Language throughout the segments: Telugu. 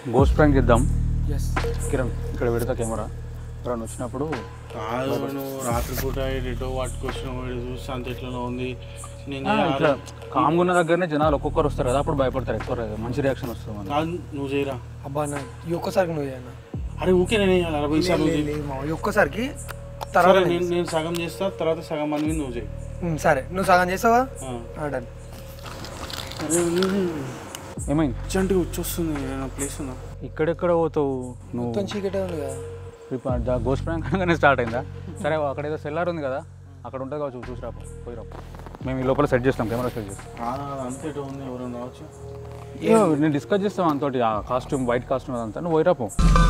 గోస్ట్ ప్రాంక్ చేద్దాం ఎస్ కిరణ్ ఇక్కడ పెడతా కెమెరా ఎవరైనా వచ్చినప్పుడు కాదు నువ్వు రాత్రిపూట ఎటో పట్టుకొచ్చిన వాడు చూసి అంత ఎట్లనో ఉంది నేను ఆ, చేయాలి. ఇట్లా కామ్గా ఉన్న దగ్గరనే జనాలు ఒక్కొక్కరు వస్తారు కదా అప్పుడు భయపడతారు ఎక్కువ రా- మంచి రియాక్షన్ వస్తుంది మనకి. కాదు నువ్వు చేయరా అబ్బా నా ఈ ఒక్కసారికి నువ్వు చేయనా అరే ఊకే నేను చేయాలి అరవై సార్లు నువ్వు చేయి. మా ఈ ఒక్కసారికి తర్వాత సరే నేను నేను సగం చేస్తా తర్వాత సగం మంది నువ్వు చేయి ఉమ్, సరే నువ్వు సగం చేస్తావా ఆ. డన్ అరే ఏమైంది అర్జెంట్గా వచ్చొస్తుంది ఏదైనా ప్లేస్ ఉందా ఇక్కడెక్కడ పోతావు నువ్వు మొత్తం చీకటే ఉంది కదా ఇప్పుడు గోస్ట్ ప్రాంక్ అనగానే స్టార్ట్ అయిందా సరే అక్కడ ఏదో సెల్లార్ ఉంది కదా అక్కడ ఉంటుంది కావచ్చు చూసి రాపు పోయి రాపు మేము ఈ లోపల సెట్ చేస్తాం కెమెరా సెట్ చేస్తాం కాదు అంత ఎటో ఉంది ఎవరైనా రావచ్చు ఏమో నేను డిస్కస్ చేస్తాం అంతటి ఆ కాస్ట్యూమ్ వైట్ కాస్ట్యూమ్ అదంతా నువ్వు పోయి రాపు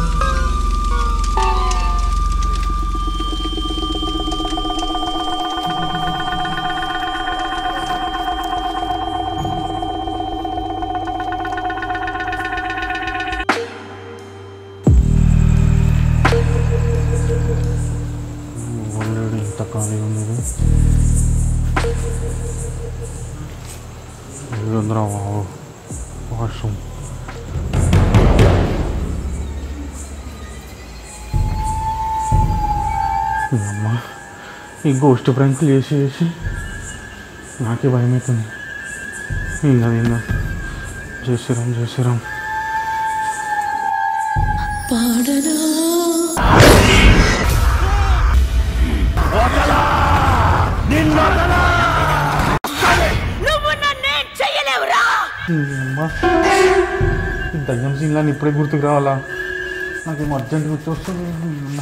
ఆల్రెడీ ఇంత ఖాళీ ఉంది ఉందిరా బాబు వాష్రూమ్ అమ్మ ఈ గోష్టి ప్రాంకులు చేసి చేసి నాకే భయం అవుతుంది ఇంకా ఇంకా జయశ్రీరామ్ జయశ్రీరామ్ అమ్మా ఈ దయ్యం సీన్లని ఇప్పుడే గుర్తుకు రావాలా నాకేమో అర్జెంట్ గుర్తొస్తుంది అమ్మ.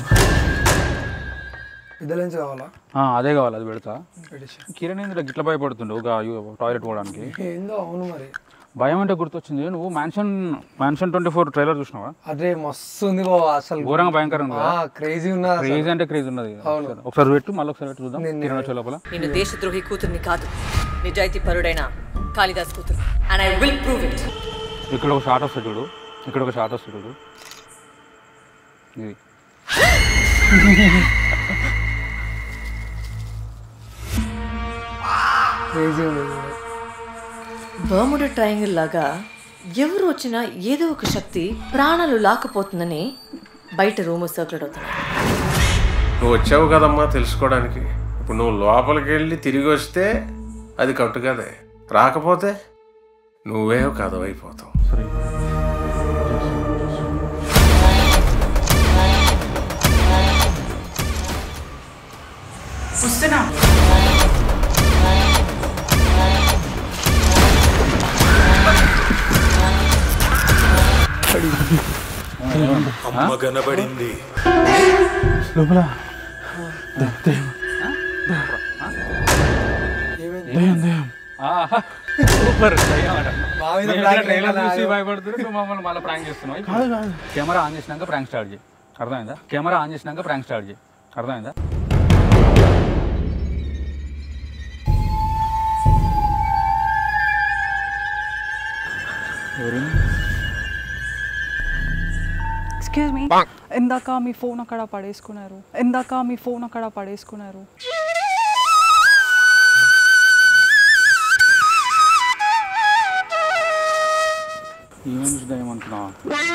పెద్ద లెన్స్ కావాలా ఆ, అదే కావాలి అది పెడతా పెట్టేసి కిరణ్ ఏంది గిట్ల భయపడుతుండే ఒక టాయిలెట్ పోవడానికి ఏందో అవును మరి భయం అంటే గుర్తొచ్చింది నువ్వు mansion mansion twenty four trailer చూసినావా అదే మస్తు ఉంది బావ అసలు ఘోరంగా భయంకరంగా ఉంది క్రేజీ ఉన్నది అసలు. క్రేజ్ అంటే క్రేజ్ ఉన్నది అవును. ఒకసారి- ఒకసారి పెట్టు మళ్ళీ ఒకసారి పెట్టు చూద్దాం నేను- కిరణ్ వచ్చే లోపల నేను దేశద్రోహి కూతుర్ని కాదు నిజాయితీ పరుడైన కాళిదాస్ కూతురు and I will prove it ఇక్కడ ఒక షాట్ వస్తుంది చూడు ఇక్కడ ఒక షాట్ వస్తుంది చూడు ఇది క్రేజీ ఉంది బర్ముడా ట్రయాంగిల్ లాగా ఎవరు వచ్చినా ఏదో ఒక శక్తి ప్రాణాలు లాక్కుపోతుందని బయట రూమర్ సర్క్యులేట్ అవుతున్నాయి నువ్వు వచ్చావు కదమ్మా తెలుసుకోవడానికి ఇప్పుడు నువ్వు లోపలికి వెళ్ళి తిరిగి వస్తే అది కట్టు కదే రాకపోతే నువ్వే కథ అయిపోతావు సరే లోపల దే- దెయ్యం. దెయ్యం దెయ్యం సూపర్ మా మీద black ట్రైలర్ light చూసి అలా భయపడుతుంటే నువ్వు మమ్మల్ని మళ్ళీ ప్రాంక్ చేస్తున్నావు కాదు కాదు కెమెరా ఆన్ చేసినాక ప్రాంక్ స్టార్ట్ చేయి అర్థమైందా కెమెరా ఆన్ చేసినాక ప్రాంక్ స్టార్ట్ చేయి అర్థమైందా ఎవరైనా ఎక్స్క్యూజ్ మీ ఇందాక మీ ఫోన్ అక్కడ పడేసుకున్నారు ఇందాక మీ ఫోన్ అక్కడ పడేసుకున్నారు ఈవెన్ చూసి ఏమనుకున్నావా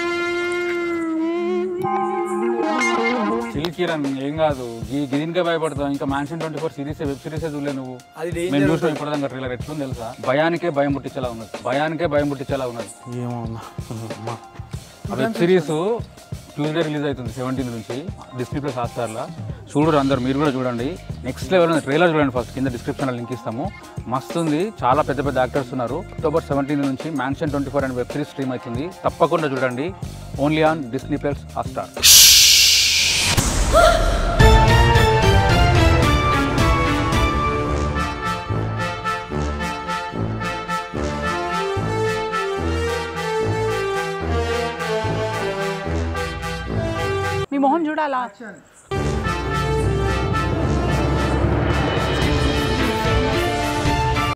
చిల్ కిరణ్ ఏం కాదు ఈ దీనికే భయపడతావు ఇంకా mansion twenty four series web series చూడలే నువ్వు అది మేము చూసిన ఇప్పటిదాకా ట్రైలర్ ఎట్లుంది తెలుసా భయానికే భయం పుట్టించేలా ఉన్నది భయానికే భయం పుట్టించేలా ఉన్నది ఏమో అమ్మా అమ్మా ఆ వెబ్ సిరీస్ ట్యూస్డే రిలీజ్ అవుతుంది సెవెంటీన్ నుంచి డిస్నీ ప్లస్ హాట్స్టార్లో చూడరు అందరు మీరు కూడా చూడండి నెక్స్ట్ లెవెల్ ఉంది ట్రైలర్ చూడండి ఫస్ట్ కింద డిస్క్రిప్షన్లో లింక్ ఇస్తాము మస్తు ఉంది చాలా పెద్ద పెద్ద యాక్టర్స్ ఉన్నారు అక్టోబర్ సెవెంటీన్ నుంచి mansion twenty four and web series stream అవుతుంది తప్పకుండా చూడండి only on Disney plus Hotstar మీ మొహం చూడాలా